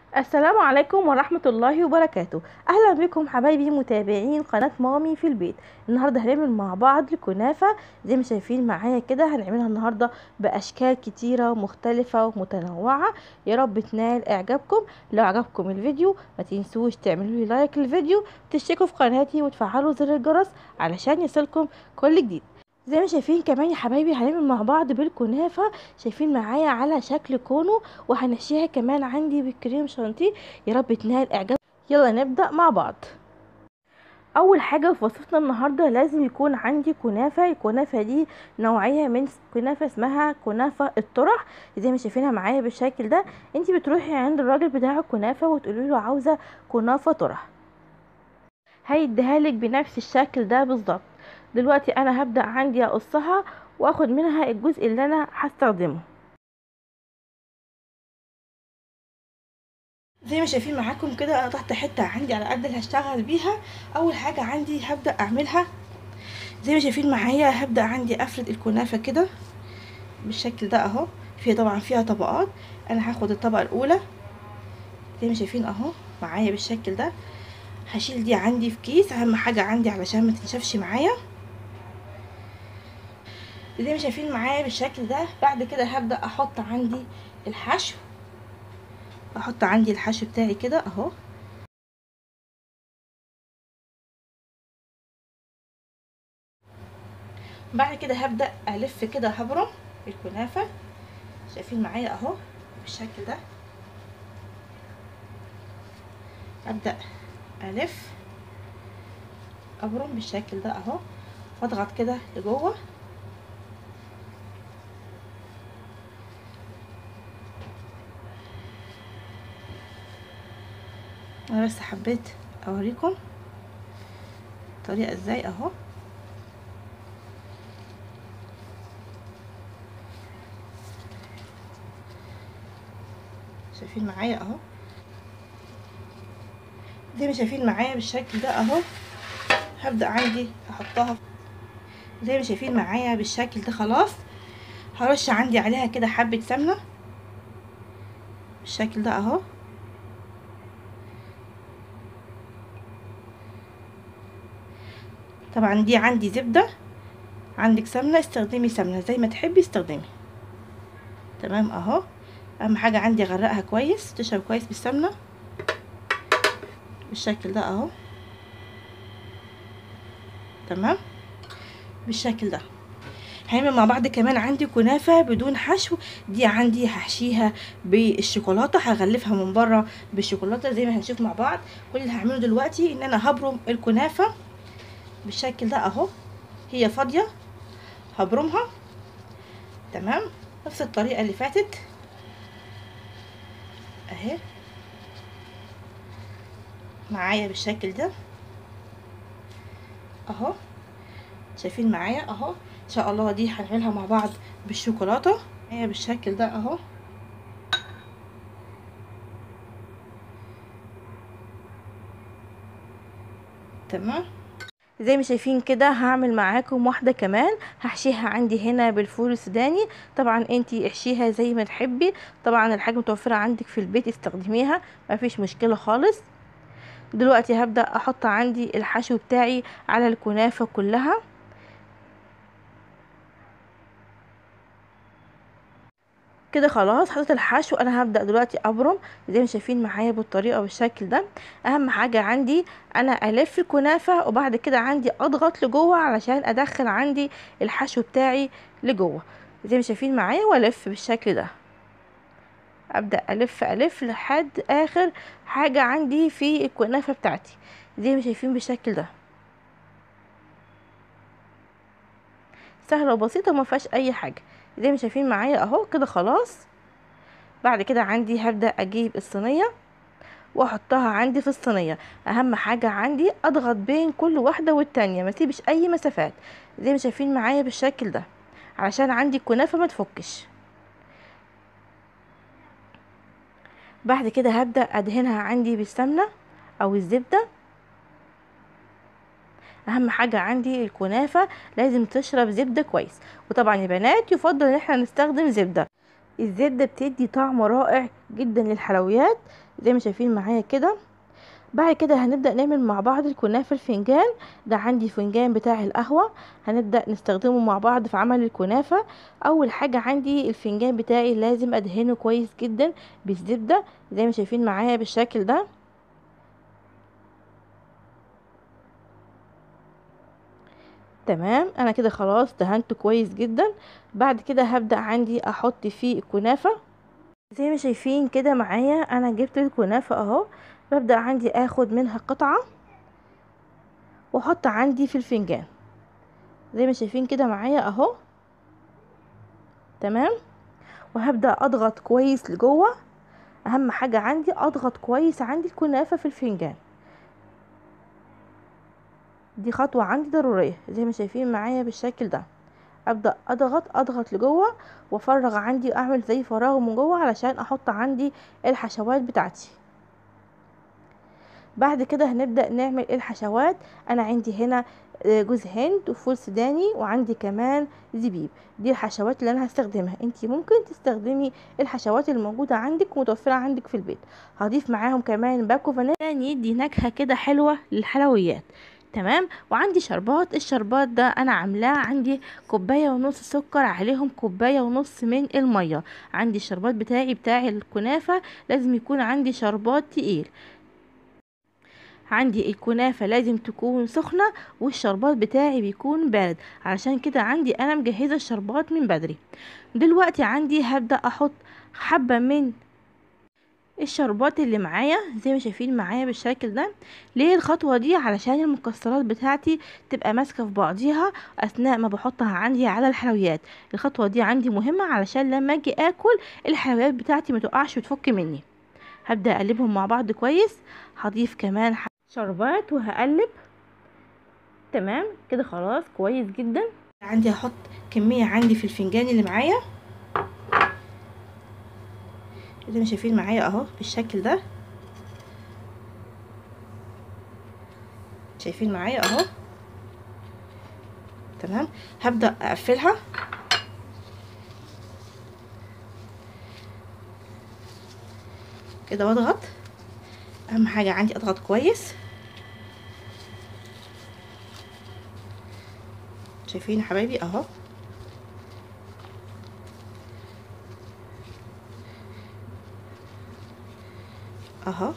السلام عليكم ورحمة الله وبركاته أهلا بكم حبايبي متابعين قناة مامي في البيت النهاردة هنعمل مع بعض الكنافة زي ما شايفين معايا كده هنعملها النهاردة بأشكال كتيرة ومختلفة ومتنوعة يا رب تنال إعجابكم لو عجبكم الفيديو ما تنسوش تعملوا لي لايك للفيديو تشتركوا في قناتي وتفعلوا زر الجرس علشان يصلكم كل جديد زي ما شايفين كمان يا حبايبي هنعمل مع بعض بالكنافة شايفين معايا على شكل كونو وهنحشيها كمان عندي بالكريم شانتيه يا رب تنال اعجاب يلا نبدأ مع بعض اول حاجة في وصفتنا النهاردة لازم يكون عندي كنافة الكنافة دي نوعية من كنافة اسمها كنافة الطرح زي ما شايفينها معايا بالشكل ده انتي بتروحي عند الراجل بتاع الكنافة وتقولي له عاوزة كنافة طرح هيديها لك بنفس الشكل ده بالظبط دلوقتي انا هبدأ عندي اقصها واخد منها الجزء اللي انا هستخدمه زي ما شايفين معاكم كده قطعت حته عندي على قد اللي هشتغل بيها اول حاجه عندي هبدا اعملها زي ما شايفين معايا هبدا عندي افرد الكنافه كده بالشكل ده اهو فيها طبعا فيها طبقات انا هاخد الطبقه الاولى زي ما شايفين اهو معايا بالشكل ده هشيل دي عندي في كيس اهم حاجه عندي علشان ما تنشفش معايا زي ما شايفين معايا بالشكل ده بعد كده هبدا احط عندي الحشو احط عندي الحشو بتاعي كده اهو بعد كده هبدا الف كده هبرم الكنافه شايفين معايا اهو بالشكل ده ابدا الف ابرم بالشكل ده اهو واضغط كده لجوه انا بس حبيت اوريكم الطريقه ازاي اهو شايفين معايا اهو زي ما شايفين معايا بالشكل ده اهو هبدا عندي احطها زي ما شايفين معايا بالشكل ده خلاص هرش عندي عليها كده حبه سمنه بالشكل ده اهو طبعا دي عندي زبدة عندك سمنة استخدمي سمنة زي ما تحبي استخدمي تمام اهو اهم حاجة عندي اغرقها كويس تشرب كويس بالسمنة بالشكل ده اهو تمام بالشكل ده هنعمل مع بعض كمان عندي كنافة بدون حشو دي عندي هحشيها بالشوكولاتة هغلفها من بره بالشوكولاتة زي ما هنشوف مع بعض كل اللي هعمله دلوقتي ان انا هبرم الكنافة بالشكل ده اهو هي فاضية هبرمها تمام نفس الطريقة اللي فاتت اهي معايا بالشكل ده اهو شايفين معايا اهو ان شاء الله دي هنعملها مع بعض بالشوكولاتة معايا بالشكل ده اهو تمام زي ما شايفين كده هعمل معاكم واحدة كمان هحشيها عندي هنا بالفول السوداني طبعا انتي احشيها زي ما تحبي طبعا الحاجة متوفرة عندك في البيت استخدميها مفيش مشكلة خالص دلوقتي هبدأ احط عندي الحشو بتاعي على الكنافة كلها كده خلاص حطيت الحشو انا هبدا دلوقتي ابرم زي ما شايفين معايا بالطريقه بالشكل ده اهم حاجه عندي انا الف الكنافه وبعد كده عندي اضغط لجوه علشان ادخل عندي الحشو بتاعي لجوه زي ما شايفين معايا والف بالشكل ده ابدا الف الف لحد اخر حاجه عندي في الكنافه بتاعتي زي ما شايفين بالشكل ده سهله وبسيطه وما فيهاش اي حاجه زي ما شايفين معايا اهو كده خلاص بعد كده عندي هبدأ اجيب الصينية واحطها عندي في الصينية اهم حاجة عندي اضغط بين كل واحدة والتانية ما سيبش اي مسافات زي ما شايفين معايا بالشكل ده علشان عندي الكنافة ما تفكش بعد كده هبدأ ادهنها عندي بالسمنة او الزبدة اهم حاجة عندي الكنافة لازم تشرب زبدة كويس وطبعا يا بنات يفضل ان احنا نستخدم زبدة الزبدة بتدي طعم رائع جدا للحلويات زي ما شايفين معايا كده بعد كده هنبدأ نعمل مع بعض الكنافة الفنجان ده عندي فنجان بتاع القهوة هنبدأ نستخدمه مع بعض في عمل الكنافة اول حاجة عندي الفنجان بتاعي لازم ادهنه كويس جدا بالزبدة زي ما شايفين معايا بالشكل ده تمام انا كده خلاص دهنته كويس جدا بعد كده هبدأ عندي احط فيه الكنافة زي ما شايفين كده معايا انا جبت الكنافة اهو ببدأ عندي اخد منها قطعة واحط عندي في الفنجان زي ما شايفين كده معايا اهو تمام وهبدأ اضغط كويس لجوه اهم حاجة عندي اضغط كويس عندي الكنافة في الفنجان دي خطوة عندي ضرورية زي ما شايفين معايا بالشكل ده ابدا اضغط اضغط لجوه وافرغ عندي اعمل زي فراغ من جوه علشان احط عندي الحشوات بتاعتي بعد كده هنبدا نعمل الحشوات انا عندي هنا جوز هند وفول سوداني وعندي كمان زبيب دي الحشوات اللي انا هستخدمها انتي ممكن تستخدمي الحشوات الموجوده عندك ومتوفره عندك في البيت هضيف معاهم كمان باكو فانيليا يدي نكهه كده حلوه للحلويات تمام وعندي شربات الشربات ده انا عاملاه عندي كوبايه ونص سكر عليهم كوبايه ونص من الميه عندي الشربات بتاعي بتاع الكنافه لازم يكون عندي شربات تقيل عندي الكنافة لازم تكون سخنة والشربات بتاعي بيكون بارد علشان كده عندي انا مجهزة الشربات من بدري دلوقتي عندي هبدأ احط حبة من الشربات اللي معايا زي ما شايفين معايا بالشكل ده ليه الخطوه دي علشان المكسرات بتاعتي تبقى ماسكه في بعضيها اثناء ما بحطها عندي على الحلويات الخطوه دي عندي مهمه علشان لما اجي اكل الحلويات بتاعتي ما تقعش وتفك مني هبدا اقلبهم مع بعض كويس هضيف كمان شربات وهقلب تمام كده خلاص كويس جدا عندي هحط كميه عندي في الفنجان اللي معايا زي ما شايفين معايا اهو بالشكل ده شايفين معايا اهو تمام هبدا اقفلها كده واضغط اهم حاجه عندي اضغط كويس شايفين يا حبايبي اهو اهو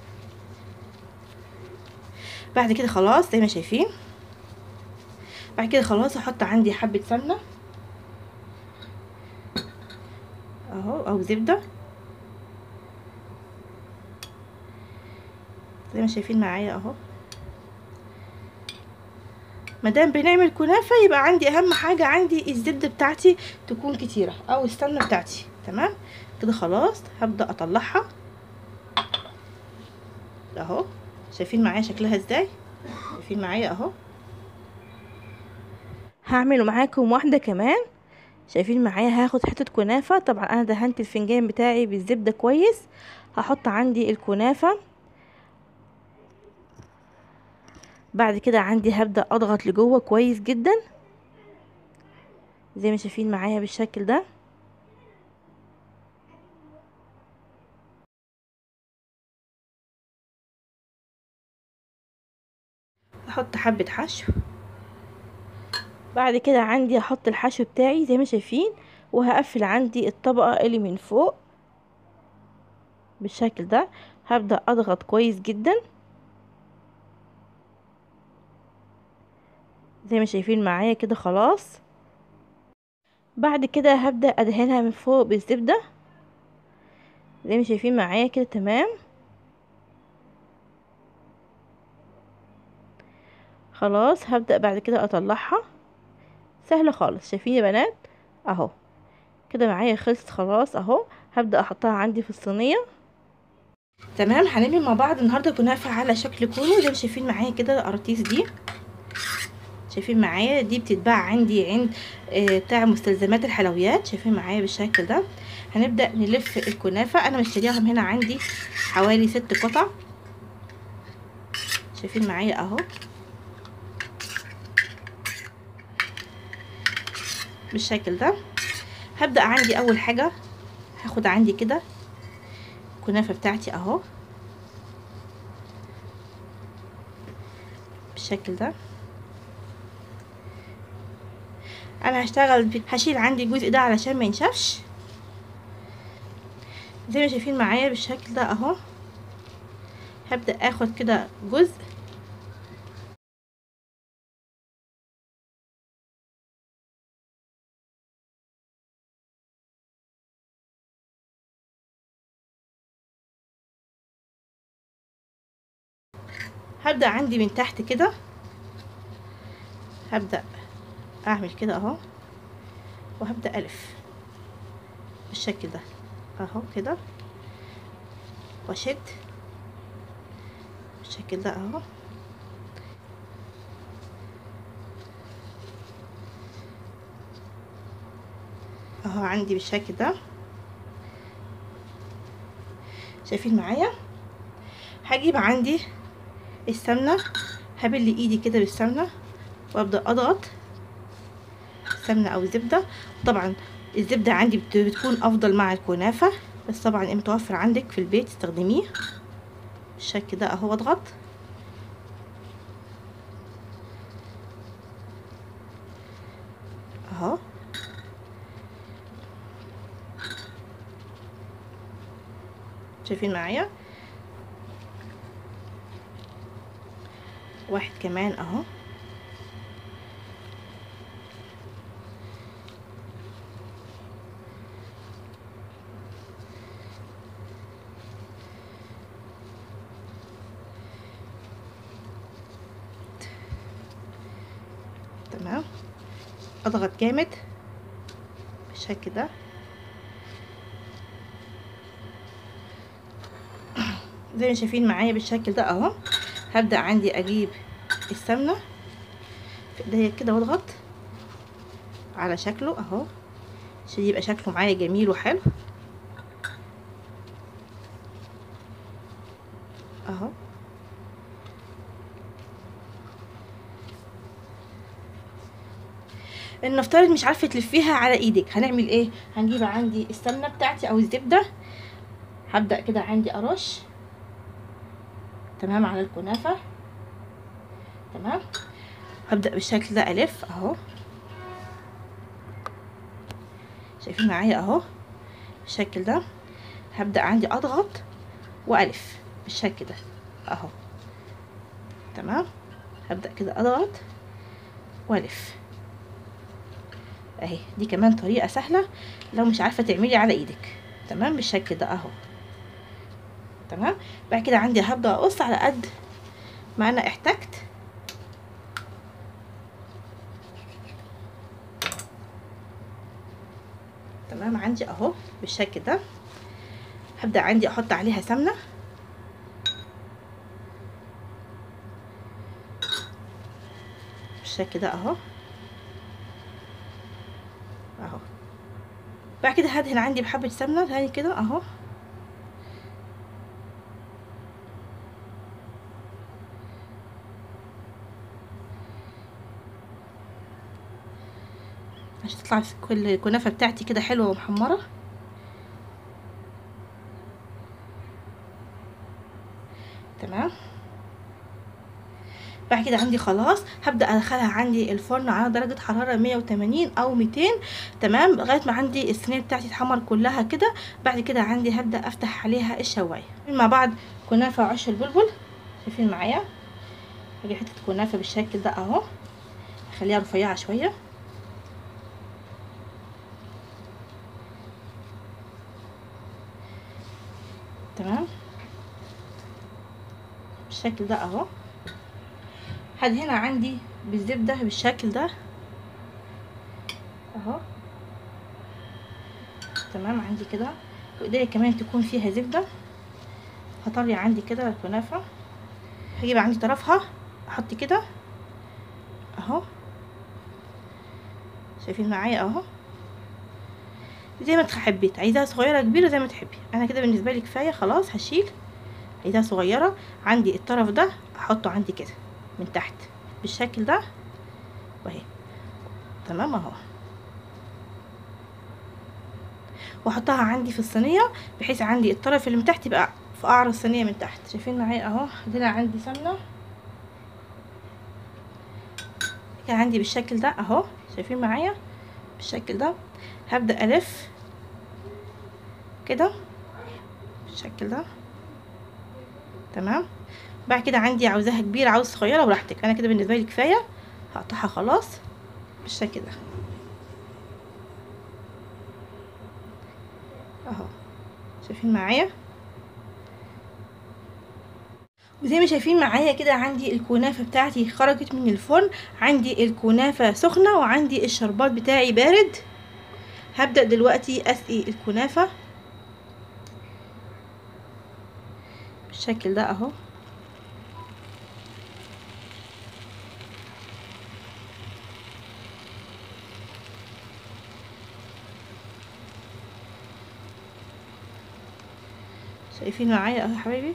بعد كده خلاص زي ما شايفين بعد كده خلاص احط عندي حبة سمنة اهو او زبدة زي ما شايفين معايا اهو مادام بنعمل كنافة يبقى عندي اهم حاجة عندي الزبدة بتاعتي تكون كتيرة او السمنة بتاعتي تمام كده خلاص هبدأ اطلعها اهو شايفين معايا شكلها ازاي شايفين معايا اهو هعمل معاكم واحده كمان شايفين معايا هاخد حته كنافه طبعا انا دهنت الفنجان بتاعي بالزبده كويس هحط عندي الكنافه بعد كده عندي هبدا اضغط لجوه كويس جدا زي ما شايفين معايا بالشكل ده احط حبة حشو بعد كده عندي احط الحشو بتاعي زي ما شايفين وهقفل عندي الطبقة اللي من فوق بالشكل ده هبدأ اضغط كويس جدا زي ما شايفين معايا كده خلاص بعد كده هبدأ ادهنها من فوق بالزبدة زي ما شايفين معايا كده تمام خلاص هبدأ بعد كده اطلعها سهلة خالص شايفين يا بنات اهو كده معايا خلصت خلاص اهو هبدأ احطها عندي في الصينية تمام هنعمل مع بعض النهاردة كنافة على شكل كونو زي ما شايفين معايا كده القراطيس دي شايفين معايا دي بتتباع عندي عند آه بتاع مستلزمات الحلويات شايفين معايا بالشكل ده هنبدأ نلف الكنافة انا مشترياهم هنا عندي حوالي ست قطع شايفين معايا اهو بالشكل ده هبدأ عندي اول حاجة هاخد عندي كده الكنافه بتاعتي اهو بالشكل ده انا هشتغل هشيل عندي الجزء ده علشان ما ينشفش زي ما شايفين معايا بالشكل ده اهو هبدا اخد كده جزء هبدا عندي من تحت كده هبدا اعمل كده اهو وهبدا الف بالشكل ده اهو كده واشد بالشكل ده اهو اهو عندي بالشكل ده شايفين معايا هجيب عندي السمنه هبل ايدي كده بالسمنه وابدا اضغط سمنه او زبده طبعا الزبده عندي بتكون افضل مع الكنافه بس طبعا متوفر عندك في البيت استخدميه بالشكل ده اهو اضغط اهو شايفين معايا واحد كمان اهو تمام اضغط جامد بالشكل ده زي ما شايفين معايا بالشكل ده اهو هبدا عندي اجيب السمنه في ايديا كده واضغط على شكله اهو عشان يبقى شكله معايا جميل وحلو اهو نفترض مش عارفه تلفيها على ايدك هنعمل ايه هنجيب عندي السمنه بتاعتي او الزبده هبدا كده عندي ارش تمام على الكنافه تمام هبدا بالشكل ده الف اهو شايفين معايا اهو بالشكل ده هبدا عندي اضغط والف بالشكل ده اهو تمام هبدا كده اضغط والف اهي دي كمان طريقه سهله لو مش عارفه تعملي على ايدك تمام بالشكل ده اهو تمام بعد كده عندي هبدا اقص على قد ما انا احتجت تمام عندي اهو بالشكل ده هبدا عندي احط عليها سمنه بالشكل ده اهو اهو بعد كده هدهن عندي بحبه سمنه تاني كده اهو عشان تطلع كل الكنافه بتاعتي كده حلوه ومحمره تمام بعد كده عندي خلاص هبدا ادخلها عندي الفرن على درجه حراره 180 او 200 تمام لغايه ما عندي الصينيه بتاعتي تحمر كلها كده بعد كده عندي هبدا افتح عليها الشوايه مع بعض كنافه وعش البلبل شايفين معايا هجيب حته كنافه بالشكل ده اهو اخليها رفيعه شويه تمام بالشكل ده اهو هدهنها عندي بالزبدة بالشكل ده اهو تمام عندي كده وايديا كمان تكون فيها زبدة هطلع عندي كده الكنافة هجيب عندي طرفها احط كده اهو شايفين معايا اهو زي ما تحبي عايزاها صغيرة كبيرة زي ما تحبي انا كده بالنسبة لي كفاية خلاص هشيل عايزاها صغيرة عندي الطرف ده احطه عندي كده من تحت بالشكل ده وهي تمام اهو واحطها عندي في الصينيه بحيث عندي الطرف اللي من تحت يبقى في قعر الصينيه من تحت شايفين معايا اهو عندنا عندي سمنه كان عندي بالشكل ده اهو شايفين معايا بالشكل ده هبدا الف كده بالشكل ده تمام بعد كده عندي عاوزاها كبيره عاوز صغيره براحتك انا كده بالنسبه لي كفايه هقطعها خلاص بالشكل ده اهو شايفين معايا وزي ما شايفين معايا كده عندي الكنافه بتاعتي خرجت من الفرن عندي الكنافه سخنه وعندي الشربات بتاعي بارد هبدا دلوقتي اسقي الكنافه بالشكل ده اهو شايفين معايا اهو يا حبايبي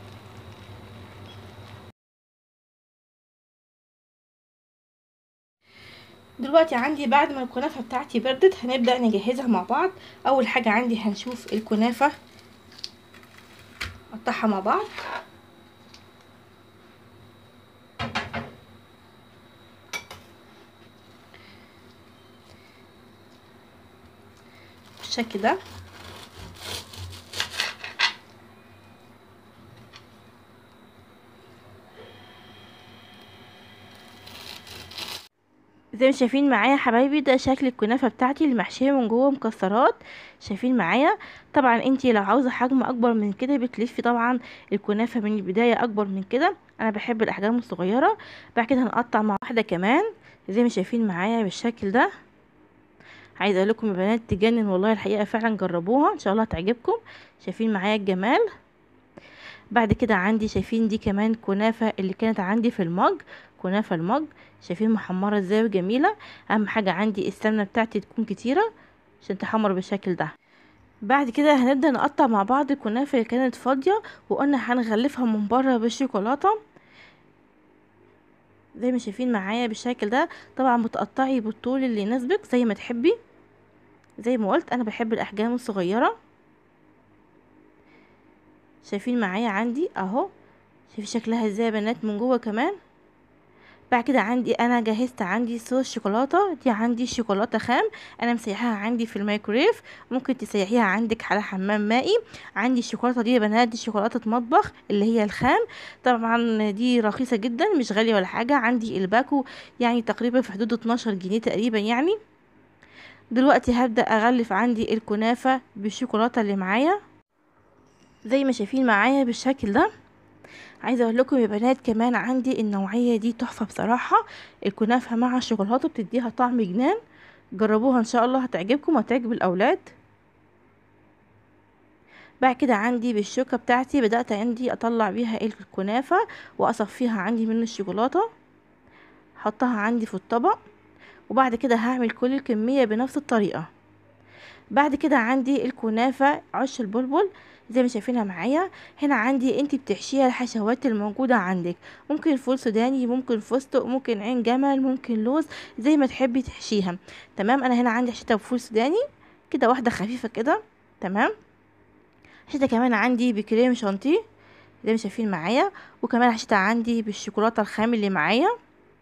دلوقتي عندي بعد ما الكنافه بتاعتي بردت هنبدا نجهزها مع بعض اول حاجه عندي هنشوف الكنافه نقطعها مع بعض بالشكل ده زي ما شايفين معايا حبايبي ده شكل الكنافه بتاعتي اللي محشيه من جوه مكسرات شايفين معايا طبعا انتي لو عاوزه حجم اكبر من كده بتلفي طبعا الكنافه من البدايه اكبر من كده انا بحب الاحجام الصغيره بعد كده هنقطع مع واحده كمان زي ما شايفين معايا بالشكل ده عايزه اقول لكم يا بنات تجنن والله الحقيقه فعلا جربوها ان شاء الله تعجبكم شايفين معايا الجمال بعد كده عندي شايفين دي كمان كنافه اللي كانت عندي في المج كنافه المج شايفين محمره ازاي وجميله اهم حاجه عندي السمنه بتاعتي تكون كتيره عشان تحمر بالشكل ده بعد كده هنبدا نقطع مع بعض الكنافه اللي كانت فاضيه وقلنا هنغلفها من بره بالشوكولاته زي ما شايفين معايا بالشكل ده طبعا بتقطعي بالطول اللي يناسبك زي ما تحبي زي ما قلت انا بحب الاحجام الصغيره شايفين معايا عندي اهو شايفين شكلها ازاي يا بنات من جوه كمان بعد كده عندي انا جهزت عندي صوص شوكولاته دي عندي شوكولاته خام انا مسيحاها عندي في الميكرويف ممكن تسيحيها عندك على حمام مائي عندي الشوكولاته دي يا بنات دي شوكولاته مطبخ اللي هي الخام طبعا دي رخيصه جدا مش غاليه ولا حاجه عندي الباكو يعني تقريبا في حدود 12 جنيه تقريبا يعني دلوقتي هبدا اغلف عندي الكنافه بالشوكولاته اللي معايا زي ما شايفين معايا بالشكل ده عايزه اقول لكم يا بنات كمان عندي النوعيه دي تحفه بصراحه الكنافه مع الشوكولاته بتديها طعم جنان جربوها ان شاء الله هتعجبكم وهتعجب الاولاد بعد كده عندي بالشوكه بتاعتي بدات عندي اطلع بيها الكنافه واصفيها عندي من الشوكولاته احطها عندي في الطبق وبعد كده هعمل كل الكميه بنفس الطريقه بعد كده عندي الكنافه عش البلبل زي ما شايفينها معايا هنا عندي انت بتحشيها الحشوات الموجوده عندك ممكن فول سوداني ممكن فستق ممكن عين جمل ممكن لوز زي ما تحبي تحشيها تمام انا هنا عندي حشيتها بفول سوداني كده واحده خفيفه كده تمام حشيتها كمان عندي بكريم شانتيه زي ما شايفين معايا وكمان حشيتها عندي بالشوكولاته الخام اللي معايا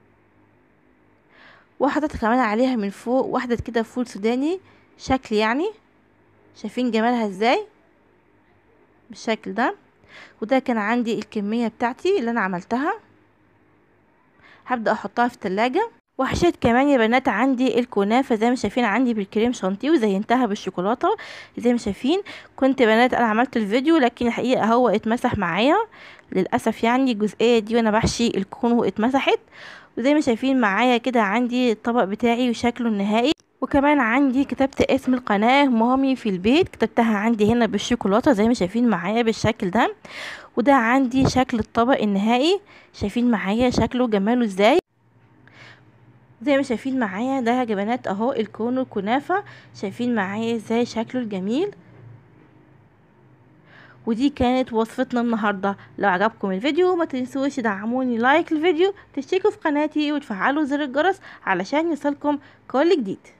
وحطيت كمان عليها من فوق واحده كده فول سوداني شكل يعني شايفين جمالها ازاي بالشكل ده وده كان عندي الكمية بتاعتي اللي انا عملتها هبدأ احطها في التلاجة وحشيت كمان يا بنات عندي الكنافه زي ما شايفين عندي بالكريم شانتيه وزينتها بالشوكولاته زي ما شايفين كنت بنات انا عملت الفيديو لكن الحقيقه هو اتمسح معايا للاسف يعني الجزئيه دي وانا بحشي الكونو اتمسحت وزي ما شايفين معايا كده عندي الطبق بتاعي وشكله النهائي وكمان عندي كتبت اسم القناة مامي في البيت كتبتها عندي هنا بالشوكولاتة زي ما شايفين معايا بالشكل ده وده عندي شكل الطبق النهائي شايفين معايا شكله جماله ازاي زي ما شايفين معايا ده يا جبنات اهو الكون الكنافة شايفين معايا ازاي شكله الجميل ودي كانت وصفتنا النهاردة لو عجبكم الفيديو ما تنسوش تدعموني لايك الفيديو تشتركوا في قناتي وتفعلوا زر الجرس علشان يوصلكم كل جديد